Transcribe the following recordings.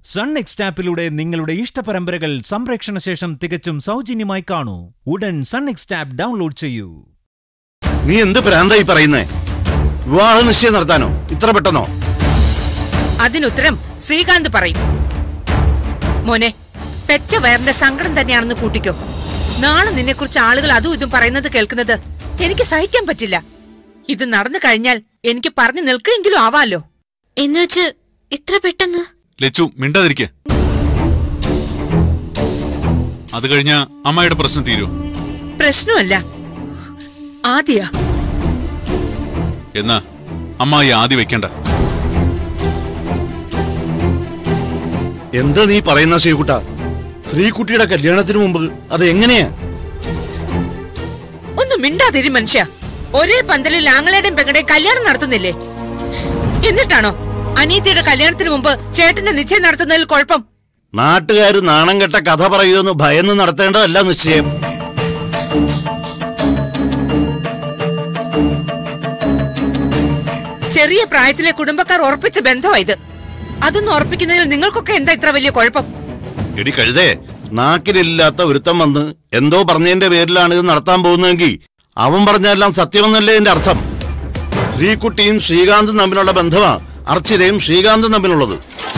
sun next ആപ്പിലൂടെ നിങ്ങളുടെ ഇഷ്ടപരമ്പരകൾ സംപ്രേക്ഷണ ശേഷം തികച്ചും സൗജന്യമായി കാണൂ ഉടൻ സൺ നെക്സ്റ്റ് ആപ്പ് ഡൗൺലോഡ് ചെയ്യൂ നീ എന്ത് ഭ്രാന്തായി പറയുന്നേ വിവാഹ നിശ്ചയം നടത്താനോ ഇത്ര പെട്ടെന്നോ അതിനുത്തരം ശ്രീകാന്ത് പറയും മോനെ പെറ്റ വയറിന്റെ സങ്കടം തന്നെയാണെന്ന് കൂട്ടിക്കോ നാളെ നിന്നെക്കുറിച്ച് ആളുകൾ അതും ഇതും പറയുന്നത് കേൾക്കുന്നത് എനിക്ക് സഹിക്കാൻ പറ്റില്ല ഇത് നടന്നു കഴിഞ്ഞാൽ എനിക്ക് പറഞ്ഞു നിൽക്കെങ്കിലും ആവാലോ എന്നുവെച്ച് ഇത്ര പെട്ടെന്ന് ലച്ചു മിണ്ടാതിരിക്കെ അത് കഴിഞ്ഞ അമ്മയുടെ പ്രശ്നം തീരൂ പ്രശ്നമല്ല ആദ്യ എന്നാ അമ്മ ഈ ആദ്യം വെക്കണ്ട എന്താ നീ പറയുന്ന ശ്രീകുട്ട ശ്രീകുട്ടിയുടെ കല്യാണത്തിന് മുമ്പ് അത് എങ്ങനെയാ ഒന്ന് മിണ്ടാതിരി മനുഷ്യ ഒരേ പന്തലിൽ ആങ്ങളയുടെയും പെങ്ങളുടെയും കല്യാണം നടത്തുന്നില്ലേ എന്നിട്ടാണോ അനീതിയുടെ കല്യാണത്തിന് മുമ്പ് ചേട്ടന്റെ നിശ്ചയം നടത്തുന്നതിൽ കുഴപ്പം നാട്ടുകാര് നാണം കെട്ട കഥ പറയുമെന്ന് ഭയന്ന് നടത്തേണ്ടതല്ല നിശ്ചയം ചെറിയ പ്രായത്തിലെ കുടുംബക്കാർ ഉറപ്പിച്ച ബന്ധമാ ഇത് അതൊന്നും ഉറപ്പിക്കുന്നതിൽ നിങ്ങൾക്കൊക്കെ എന്താ ഇത്ര വലിയ കുഴപ്പം എടി കഴുതേ നാക്കിലില്ലാത്ത ഒരുത്തം വന്ന് എന്തോ പറഞ്ഞതിന്റെ പേരിലാണ് ഇത് നടത്താൻ പോകുന്നതെങ്കിൽ അവൻ പറഞ്ഞതെല്ലാം സത്യമെന്നല്ലേ എന്റെ അർത്ഥം ശ്രീകുട്ടിയും ശ്രീകാന്തും തമ്മിലുള്ള ബന്ധമാ അർച്ചിതയും ശ്രീകാന്തും തമ്മിലുള്ളത്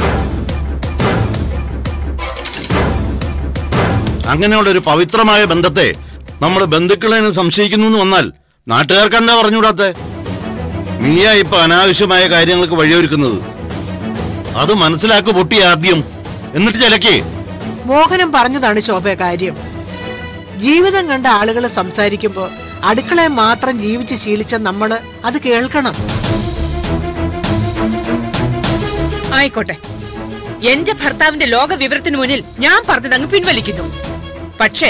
അങ്ങനെയുള്ള ഒരു പവിത്രമായ ബന്ധത്തെ നമ്മൾ ബന്ധുക്കളെ സംശയിക്കുന്നു എന്ന് വന്നാൽ നാട്ടുകാർക്കെന്താ പറഞ്ഞുകൂടാത്തെ നീയാ ഇപ്പൊ അനാവശ്യമായ കാര്യങ്ങൾക്ക് വഴിയൊരുക്കുന്നത് അത് മനസ്സിലാക്കു പൊട്ടി ആദ്യം എന്നിട്ട് ചിലക്കേ മോഹനം പറഞ്ഞതാണ് ശോഭ കാര്യം ജീവിതം കണ്ട ആളുകൾ സംസാരിക്കുമ്പോൾ അടുക്കളയെ മാത്രം ജീവിച്ച് ശീലിച്ച നമ്മള് അത് കേൾക്കണം ആയിക്കോട്ടെ എന്റെ ഭർത്താവിന്റെ ലോക വിവരത്തിന് മുന്നിൽ ഞാൻ പറഞ്ഞത് അങ്ങ് പിൻവലിക്കുന്നു പക്ഷേ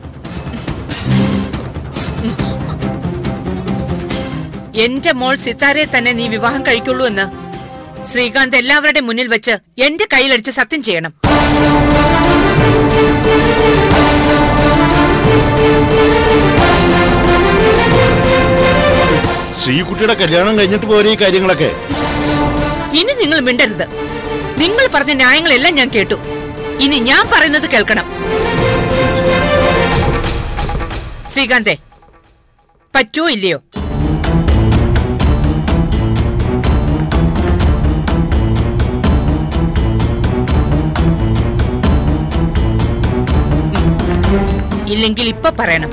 എന്റെ മോൾ സിത്താരയെ തന്നെ നീ വിവാഹം കഴിക്കുള്ളൂ എന്ന് ശ്രീകാന്ത് എല്ലാവരുടെ മുന്നിൽ വെച്ച് എന്റെ കയ്യിലടിച്ച് സത്യം ചെയ്യണം ശ്രീകുട്ടിയുടെ കല്യാണം കഴിഞ്ഞിട്ട് പോരെ ഈ കാര്യങ്ങളൊക്കെ ഇനി നിങ്ങൾ മിണ്ടരുത് നിങ്ങൾ പറഞ്ഞ ന്യായങ്ങളെല്ലാം ഞാൻ കേട്ടു ഇനി ഞാൻ പറയുന്നത് കേൾക്കണം ശ്രീകാന്തേ പറ്റോ ഇല്ലയോ ഇല്ലെങ്കിൽ ഇപ്പൊ പറയണം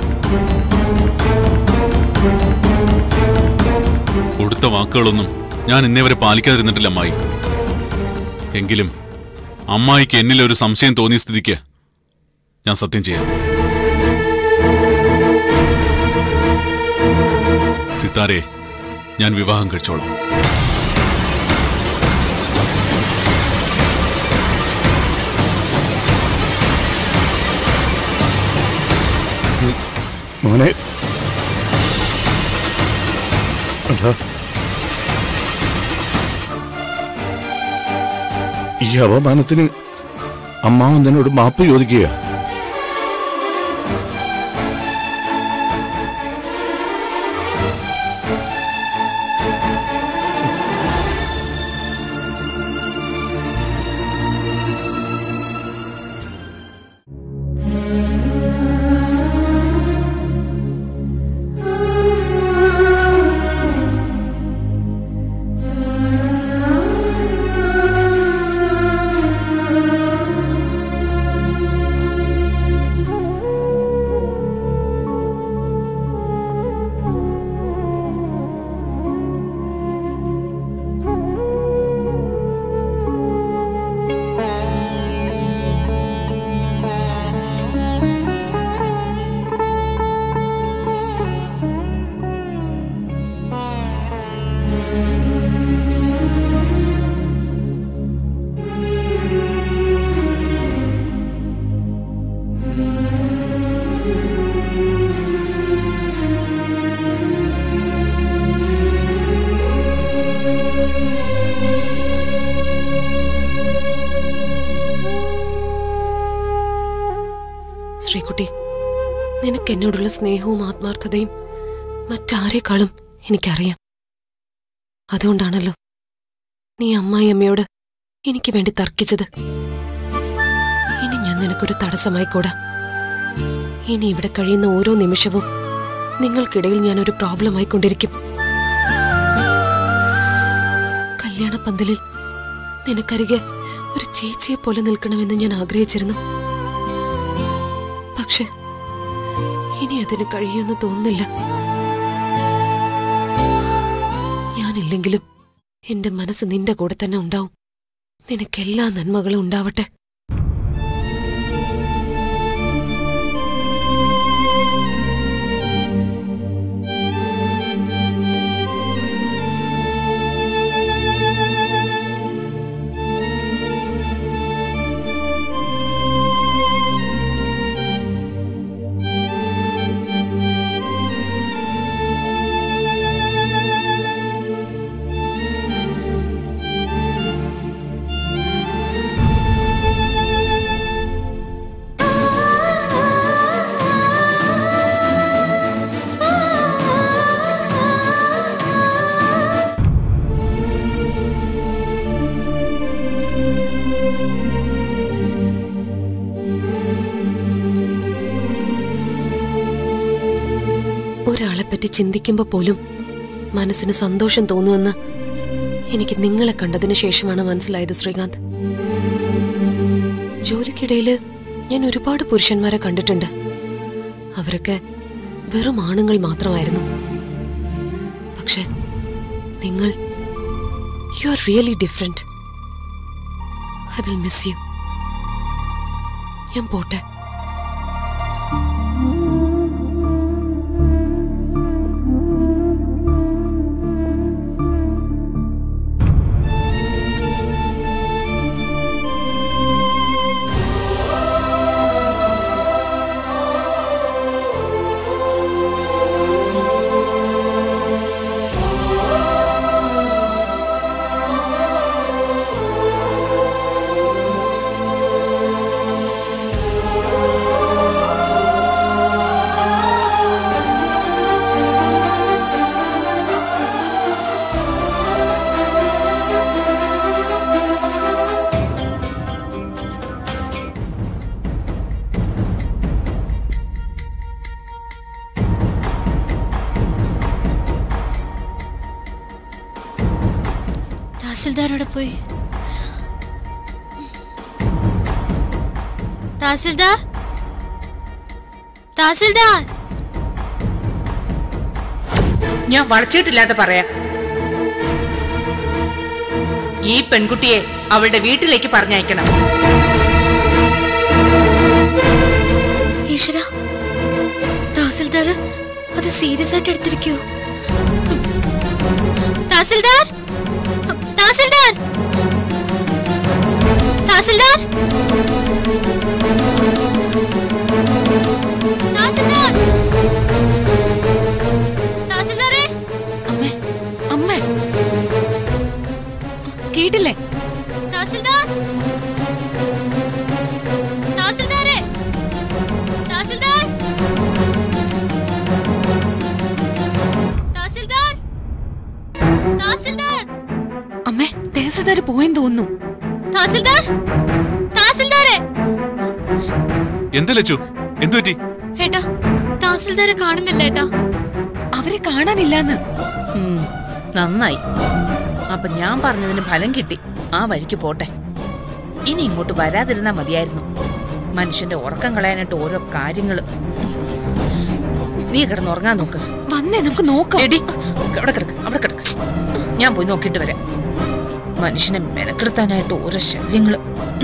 കൊടുത്ത വാക്കുകളൊന്നും ഞാൻ ഇന്നേ വരെ പാലിക്കാതിരുന്നിട്ടില്ല അമ്മായി എങ്കിലും അമ്മായിക്ക് എന്നിൽ ഒരു സംശയം തോന്നിയ സ്ഥിതിക്ക് ഞാൻ സത്യം ചെയ്യാം സിത്താരെ ഞാൻ വിവാഹം കഴിച്ചോളാം മോനെ അല്ല ഈ അപമാനത്തിന് അമ്മാവൻ തന്നോട് മാപ്പ് ചോദിക്കുക ശ്രീകുട്ടി നിനക്ക് എന്നോടുള്ള സ്നേഹവും ആത്മാർത്ഥതയും മറ്റാരേക്കാളും എനിക്കറിയാം അതുകൊണ്ടാണല്ലോ നീ അമ്മായി അമ്മയോട് എനിക്ക് വേണ്ടി തർക്കിച്ചത് ഇനി ഞാൻ നിനക്കൊരു തടസ്സമായിക്കൂടാ ഇനി ഇവിടെ കഴിയുന്ന ഓരോ നിമിഷവും നിങ്ങൾക്കിടയിൽ ഞാൻ ഒരു പ്രോബ്ലം ആയിക്കൊണ്ടിരിക്കും കല്യാണ പന്തലിൽ നിനക്കരികെ ഒരു ചേച്ചിയെ പോലെ നിൽക്കണമെന്ന് ഞാൻ ആഗ്രഹിച്ചിരുന്നു പക്ഷെ ഇനി അതിന് കഴിയുമെന്ന് തോന്നുന്നില്ല ഞാനില്ലെങ്കിലും എന്റെ മനസ്സ് നിന്റെ കൂടെ തന്നെ ഉണ്ടാവും നിനക്കെല്ലാ നന്മകളും ഉണ്ടാവട്ടെ ഒരാളെപ്പറ്റി ചിന്തിക്കുമ്പോൾ പോലും മനസ്സിന് സന്തോഷം തോന്നുമെന്ന് എനിക്ക് നിങ്ങളെ കണ്ടതിന് ശേഷമാണ് മനസ്സിലായത് ശ്രീകാന്ത് ജോലിക്കിടയില് ഞാൻ ഒരുപാട് പുരുഷന്മാരെ കണ്ടിട്ടുണ്ട് അവരൊക്കെ വെറും ആണുങ്ങൾ മാത്രമായിരുന്നു പക്ഷെ നിങ്ങൾ you are really different I will miss you ഞാൻ പോട്ടെ തഹസിൽദാരോടെ പോയി തഹസിൽദാർ തഹസിൽദാർ ഞാൻ വളച്ചിട്ടില്ലാതെ പറയാം ഈ പെൺകുട്ടിയെ അവളുടെ വീട്ടിലേക്ക് പറഞ്ഞയക്കണം ഈശ്വര തഹസിൽദാർ അത് സീരിയസ് ആയിട്ട് എടുത്തിരിക്കോ തഹസിൽദാർ തഹസിൽദാർ തഹസിൽദാർ തഹസിൽദാർ തഹസിൽദാരെ അമ്മേ അമ്മേ കേട്ടില്ലേ തഹസിൽദാർ തഹസിൽദാരെ തഹസിൽദാർ തഹസിൽദാർ തഹസിൽദാർ അമ്മേ തേസദാര് പോയെന്ന് തോന്നുന്നു തഹസിൽദാർ തഹസിൽദാരെ എന്താ ലച്ചു എന്തു പറ്റി ഏട്ടാ തഹസിൽദാരെ കാണുന്നില്ല ഏട്ടാ അവരെ കാണാനില്ലാന്ന് ഉം, നന്നായി അപ്പൊ ഞാൻ പറഞ്ഞതിന് ഫലം കിട്ടി ആ വഴിക്ക് പോട്ടെ ഇനി ഇങ്ങോട്ട് വരാതിരുന്നാ മതിയായിരുന്നു മനുഷ്യന്റെ ഉറക്കം കളയാനായിട്ട് ഓരോ കാര്യങ്ങള് നീ കിടന്ന് ഉറങ്ങാൻ നോക്ക് വന്നേ നമുക്ക് നോക്കാം എടി അവിടെ കിടക്ക് അവിടെ കിടക്ക് ഞാൻ പോയി നോക്കിയിട്ട് വരാം മനുഷ്യനെ മെനക്കെടുത്താനായിട്ട് ഓരോ ശല്യങ്ങള്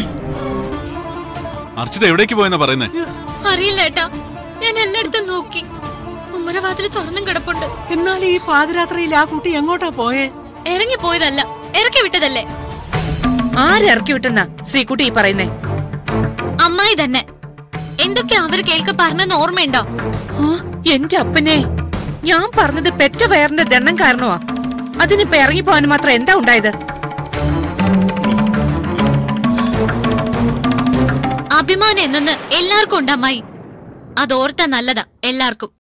അർച്ചിത എവിടേക്ക് പോയെന്നാ പറയുന്നേ അറിയില്ല ഏട്ടാ ഞാൻ എല്ലായിടത്തും നോക്കി ഉമ്മരവാതിൽ തുറന്നും കിടപ്പുണ്ട് എന്നാൽ ഈ പാതിരാത്രിയിൽ ആ കുട്ടി എങ്ങോട്ടാ പോയേ ഇറങ്ങി പോയതല്ല ഇറക്കി വിട്ടതല്ലേ ആരിറക്കി വിട്ടെന്നാ ശ്രീകുട്ടി ഈ പറയുന്നേ അമ്മായി തന്നെ എന്തൊക്കെ അവര് കേൾക്ക പറഞ്ഞെന്ന് ഓർമ്മയുണ്ടോ ആ, എന്റെ അപ്പനെ ഞാൻ പറഞ്ഞത് പെറ്റ വയറിന്റെ ദണ്ണം കാരണമാ അതിനിപ്പോ ഇറങ്ങിപ്പോവാൻ മാത്രം എന്താ ഉണ്ടായത് അഭിമാനം എന്നെന്ന് എല്ലാവർക്കും ഉണ്ട് അമ്മായി അതോർത്താ നല്ലതാ എല്ലാവർക്കും